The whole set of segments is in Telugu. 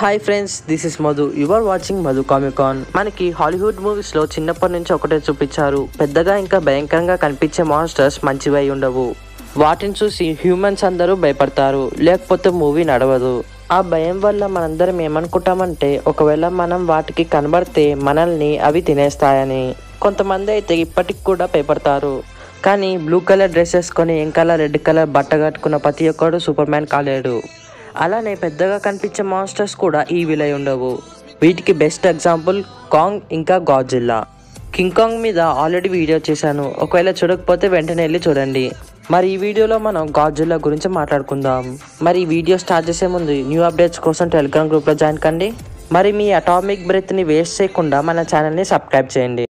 Hi friends this is Madhu you are watching Madhu Comicon మనకి హాలీవుడ్ మూవీస్ లో చిన్నప్పటి నుంచి ఒకటే చూపించారు పెద్దగా ఇంకా భయంకరంగా కనిపించే మాన్స్టర్స్ మంచివై ఉండవు వాటిని చూసి హ్యూమన్స్ అందరూ భయపడతారు లేకపోతే మూవీ నడవదు ఆ భయం వల్ల మనందరం ఏమనుకుంటామంటే ఒకవేళ మనం వాటికి కనబడితే మనల్ని అవి తినేస్తాయని కొంతమంది అయితే ఇప్పటికి కూడా భయపడతారు కానీ బ్లూ కలర్ డ్రెస్ వేసుకొని ఇంకా రెడ్ కలర్ బట్ట కట్టుకున్న ప్రతి ఒక్కడు సూపర్ మ్యాన్ కాలేడు అలానే పెద్దగా కనిపించే మాన్స్టర్స్ కూడా ఈ విలై ఉండవు వీటికి బెస్ట్ ఎగ్జాంపుల్ కాంగ్ ఇంకా గాడ్జిల్లా కింగ్ కాంగ్ మీద ఆల్రెడీ వీడియో చేశాను ఒకవేళ చూడకపోతే వెంటనే వెళ్ళి చూడండి మరి ఈ వీడియోలో మనం గాడ్జిల్లా గురించి మాట్లాడుకుందాం మరి ఈ వీడియో స్టార్ట్ చేసే ముందు న్యూ అప్డేట్స్ కోసం టెలిగ్రామ్ గ్రూప్లో జాయిన్ కండి మరి మీ అటామిక్ బ్రెత్ని వేస్ట్ చేయకుండా మన ఛానల్ని సబ్స్క్రైబ్ చేయండి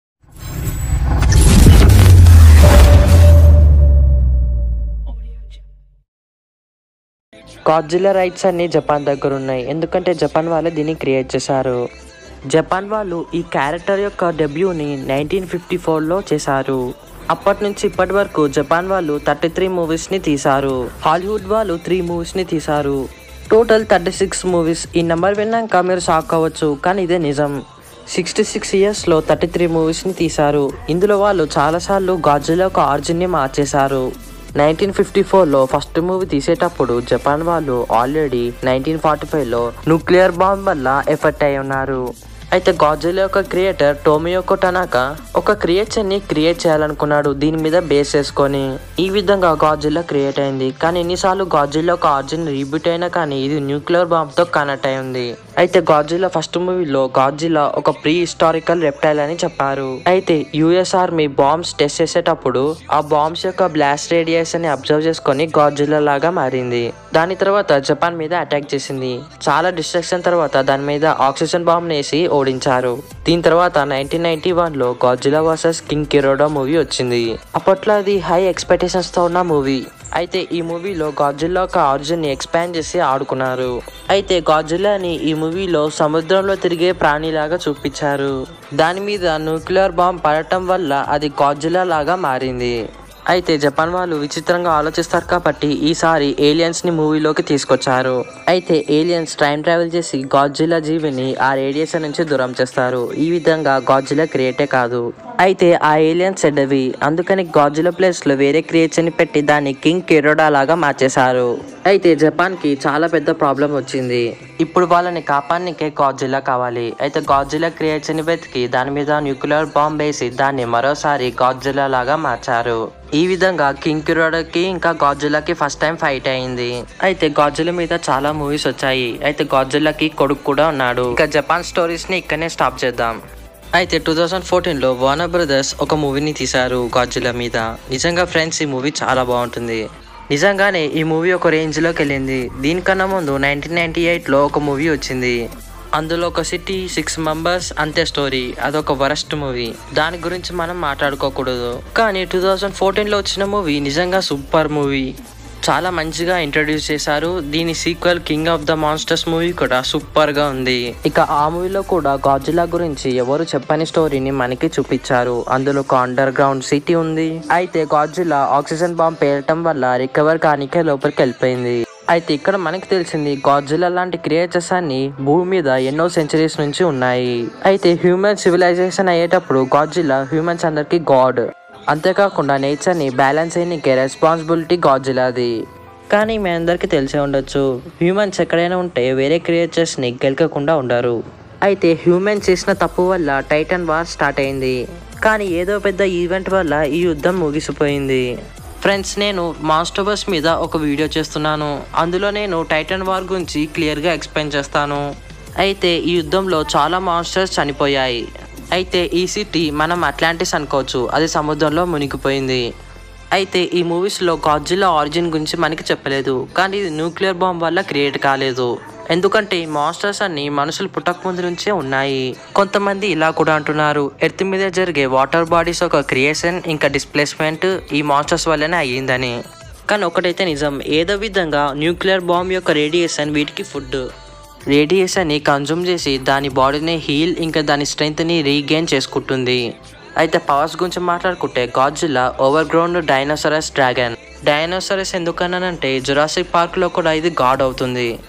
గాడ్జిల్లా రైట్స్ అన్ని జపాన్ దగ్గర ఉన్నాయి ఎందుకంటే జపాన్ వాళ్ళే దీన్ని క్రియేట్ చేశారు జపాన్ వాళ్ళు ఈ క్యారెక్టర్ యొక్క డెబ్యూని నైన్టీన్ ఫిఫ్టీ ఫోర్లో చేశారు అప్పటి నుంచి ఇప్పటి వరకు జపాన్ వాళ్ళు థర్టీ త్రీ మూవీస్ని తీశారు హాలీవుడ్ వాళ్ళు త్రీ మూవీస్ని తీశారు టోటల్ థర్టీ సిక్స్ మూవీస్ ఈ నెంబర్ విన్నాక మీరు షాక్ అవ్వచ్చు కానీ ఇదే నిజం సిక్స్టీ సిక్స్ ఇయర్స్లో థర్టీ త్రీ మూవీస్ని తీశారు ఇందులో వాళ్ళు చాలాసార్లు గాజుల ఒక ఆర్జిన్ని మార్చేశారు నైన్టీన్ ఫిఫ్టీ ఫోర్లో ఫస్ట్ మూవీ తీసేటప్పుడు జపాన్ వాళ్ళు ఆల్రెడీ నైన్టీన్ ఫార్టీ ఫైవ్లో న్యూక్లియర్ బాంబ్ వల్ల ఎఫెక్ట్ అయి ఉన్నారు అయితే గాజుల యొక్క క్రియేటర్ టోమియోకో టనాకా ఒక క్రియేషన్ ని క్రియేట్ చేయాలనుకున్నాడు దీని మీద బేస్ చేసుకొని ఈ విధంగా గాజుల్లా క్రియేట్ అయింది కానీ ఎన్నిసార్లు గాజుల్లా ఒక ఆర్జిన్ రీబూట్ అయినా కానీ ఇది న్యూక్లియర్ బాంబ్ తో కనెక్ట్ అయి ఉంది అయితే గాజుల్లా ఫస్ట్ మూవీలో గాజుల్లా ఒక ప్రీ హిస్టారికల్ రెప్టైల్ అని చెప్పారు అయితే యుఎస్ ఆర్మీ బాంబ్స్ టెస్ట్ చేసేటప్పుడు ఆ బాంబ్స్ యొక్క బ్లాస్ట్ రేడియేషన్ ని అబ్జర్వ్ చేసుకొని గాజుల్లా లాగా మారింది దాని తర్వాత జపాన్ మీద అటాక్ చేసింది చాలా డిస్ట్రక్షన్ తర్వాత దాని మీద ఆక్సిజన్ బాంబ్ వేసి ఓడించారు దీని తర్వాత నైన్టీన్ నైన్టీ వన్ లో గాడ్జిలా వర్సెస్ కింగ్ కిరోడా మూవీ వచ్చింది అప్పట్లో అది హై ఎక్స్పెక్టేషన్స్ తో ఉన్న మూవీ అయితే ఈ మూవీలో గాడ్జిల్లా ఒక ఆర్జిన్ ని ఎక్స్పాండ్ చేసి ఆడుకున్నారు అయితే గాడ్జిల్లాని ఈ మూవీలో సముద్రంలో తిరిగే ప్రాణిలాగా చూపించారు దాని మీద న్యూక్లియర్ బాంబ్ పడటం వల్ల అది గాడ్జిల్లా లాగా మారింది అయితే జపాన్ వాళ్ళు విచిత్రంగా ఆలోచిస్తారు కాబట్టి ఈసారి ఏలియన్స్ ని మూవీలోకి తీసుకొచ్చారు అయితే ఏలియన్స్ టైం ట్రావెల్ చేసి గాడ్జిలా జీవిని ఆ రేడియేషన్ నుంచి దూరం చేస్తారు ఈ విధంగా గాడ్జిలా క్రియేటే కాదు అయితే ఆ ఏలియన్స్ చెడ్డవి అందుకని గాడ్జిలా ప్లేస్ లో వేరే క్రియేషన్ ని పెట్టి దాన్ని కింగ్ కెరోడా లాగా మార్చేశారు అయితే జపాన్ కి చాలా పెద్ద ప్రాబ్లం వచ్చింది ఇప్పుడు వాళ్ళని కాపాడనికే గాడ్జిలా కావాలి అయితే గాడ్జిలా క్రియేషన్ ని వెతికి దాని మీద న్యూక్లియర్ బాంబ్ వేసి దాన్ని మరోసారి గాడ్జిలా లాగా మార్చారు ఈ విధంగా కింగ్ కిరోడాకి ఇంకా గాడ్జిలాకి ఫస్ట్ టైం ఫైట్ అయింది అయితే గాడ్జిలా మీద చాలా మూవీస్ వచ్చాయి అయితే గాడ్జిలాకి కొడుకు కూడా ఉన్నాడు ఇంకా జపాన్ స్టోరీస్ ని ఇక్కడనే స్టాప్ చేద్దాం అయితే టూ థౌజండ్ ఫోర్టీన్లో వార్నర్ బ్రదర్స్ ఒక మూవీని తీశారు గాడ్జిలా మీద నిజంగా ఫ్రెండ్స్ ఈ మూవీ చాలా బాగుంటుంది నిజంగానే ఈ మూవీ ఒక రేంజ్లోకి వెళ్ళింది దీనికన్నా ముందు నైన్టీన్ నైన్టీ ఎయిట్లో ఒక మూవీ వచ్చింది అందులో ఒక సిటీ సిక్స్ మెంబర్స్ అంతే స్టోరీ అదొక వరస్ట్ మూవీ దాని గురించి మనం మాట్లాడుకోకూడదు కానీ టూ థౌజండ్ ఫోర్టీన్లో వచ్చిన మూవీ నిజంగా సూపర్ మూవీ చాలా మంచిగా ఇంట్రడ్యూస్ చేశారు దీని sequel King of the Monsters movie కూడా సూపర్ గా ఉంది ఇక ఆ మూవీలో కూడా గాజిలా గురించి ఎవరు చెప్పని స్టోరీని మనకి చూపించారు అందులో ఒక అండర్ గ్రౌండ్ సిటీ ఉంది అయితే గాజిలా ఆక్సిజన్ బాంబ్ పేరటం వల్ల రికవర్ కానికే లోపలికి వెళ్ళిపోయింది అయితే ఇక్కడ మనకి తెలిసింది గాడ్జిలా లాంటి క్రియేచర్స్ అన్ని భూమి మీద ఎన్నో సెంచరీస్ నుంచి ఉన్నాయి అయితే హ్యూమన్ సివిలైజేషన్ అయ్యేటప్పుడు గాడ్జిలా హ్యూమన్స్ అందరికి గాడ్ అంతేకాకుండా నేచర్ని బ్యాలెన్స్ చేయడానికి రెస్పాన్సిబిలిటీ గాడ్జిలాది కానీ మీ అందరికీ తెలిసే ఉండొచ్చు హ్యూమన్స్ ఎక్కడైనా ఉంటే వేరే క్రియేచర్స్ని గెలకకుండా ఉండరు అయితే హ్యూమన్ చేసిన తప్పు వల్ల టైటన్ వార్ స్టార్ట్ అయింది కానీ ఏదో పెద్ద ఈవెంట్ వల్ల ఈ యుద్ధం ముగిసిపోయింది ఫ్రెండ్స్ నేను మాస్టర్బస్ మీద ఒక వీడియో చేస్తున్నాను అందులో నేను టైటన్ వార్ గురించి క్లియర్గా ఎక్స్ప్లెయిన్ చేస్తాను అయితే ఈ యుద్ధంలో చాలా మాన్స్టర్స్ చనిపోయాయి అయితే ఈ సిటీ మనం అట్లాంటిస్ అనుకోవచ్చు అది సముద్రంలో మునిగిపోయింది అయితే ఈ మూవీస్లో గాడ్జిలా ఆరిజిన్ గురించి మనకి చెప్పలేదు కానీ ఇది న్యూక్లియర్ బాంబ్ వల్ల క్రియేట్ కాలేదు ఎందుకంటే ఈ మాన్స్టర్స్ అన్ని మనుషులు పుట్టక ముందు నుంచే ఉన్నాయి కొంతమంది ఇలా కూడా అంటున్నారు ఎర్త్ మీద జరిగే వాటర్ బాడీస్ ఒక క్రియేషన్ ఇంకా డిస్ప్లేస్మెంట్ ఈ మాన్స్టర్స్ వల్లనే అయ్యిందని కానీ ఒకటైతే నిజం ఏదో విధంగా న్యూక్లియర్ బాంబ్ యొక్క రేడియేషన్ వీటికి ఫుడ్ రేడియేషన్ని కన్జ్యూమ్ చేసి దాని బాడీని హీల్ ఇంకా దాని స్ట్రెంగ్త్ని రీగెయిన్ చేసుకుంటుంది అయితే పవర్స్ గురించి మాట్లాడుకుంటే Godzilla over ground dinosaurs dragon dinosaurs ఎందుకన్నానంటే జురాసిక్ పార్క్లో కూడా ఇది గాడ్ అవుతుంది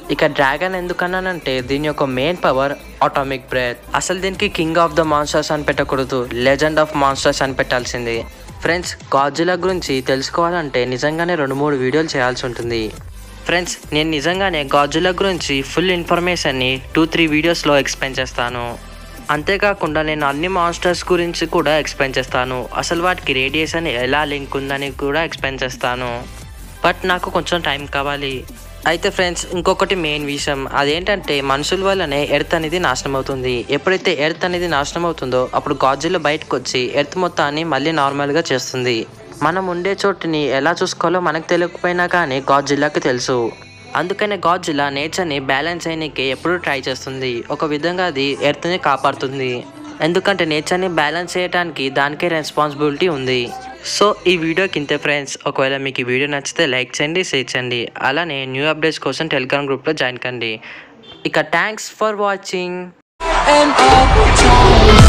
ఇక డ్రాగన్ ఎందుకన్నానంటే దీని యొక్క మెయిన్ పవర్ ఆటోమిక్ బ్రెత్ అసలు దీనికి కింగ్ ఆఫ్ ద మాన్స్టర్స్ అని పెట్టకూడదు లెజెండ్ ఆఫ్ మాన్స్టర్స్ అని పెట్టాల్సింది ఫ్రెండ్స్ గాడ్జిలా గురించి తెలుసుకోవాలంటే నిజంగానే రెండు మూడు వీడియోలు చేయాల్సి ఉంటుంది ఫ్రెండ్స్ నేను నిజంగానే గాడ్జిలా గురించి ఫుల్ ఇన్ఫర్మేషన్ని టూ త్రీ వీడియోస్లో ఎక్స్ప్లెయిన్ చేస్తాను అంతేకాకుండా నేను అన్ని మాన్స్టర్స్ గురించి కూడా ఎక్స్ప్లెయిన్ చేస్తాను అసలు వాటికి రేడియేషన్ ఎలా లింక్ ఉందని కూడా ఎక్స్ప్లెయిన్ చేస్తాను బట్ నాకు కొంచెం టైం కావాలి అయితే ఫ్రెండ్స్ ఇంకొకటి మెయిన్ విషయం అదేంటంటే మనుషుల వల్లనే ఎర్త్ అనేది నాశనం అవుతుంది ఎప్పుడైతే ఎర్త్ అనేది నాశనం అవుతుందో అప్పుడు గాజులు బయటకు వచ్చి ఎర్త్ మొత్తాన్ని మళ్ళీ నార్మల్గా చేస్తుంది మనం ఉండే చోటుని ఎలా చూసుకోవాలో మనకు తెలియకపోయినా కానీ గాడ్జిల్లాకి తెలుసు అందుకనే గాడ్జిల్లా నేచర్ని బ్యాలెన్స్ చేయడానికి ఎప్పుడూ ట్రై చేస్తుంది ఒక విధంగా అది ఎర్త్ని కాపాడుతుంది ఎందుకంటే నేచర్ని బ్యాలెన్స్ చేయడానికి దానికే రెస్పాన్సిబిలిటీ ఉంది సో ఈ వీడియోకి ఇంతే ఫ్రెండ్స్ ఒకవేళ మీకు ఈ వీడియో నచ్చితే లైక్ చేయండి షేర్ చేయండి అలానే న్యూ అప్డేట్స్ కోసం టెలిగ్రామ్ గ్రూప్లో జాయిన్ కండి ఇక thanks for watching and all time.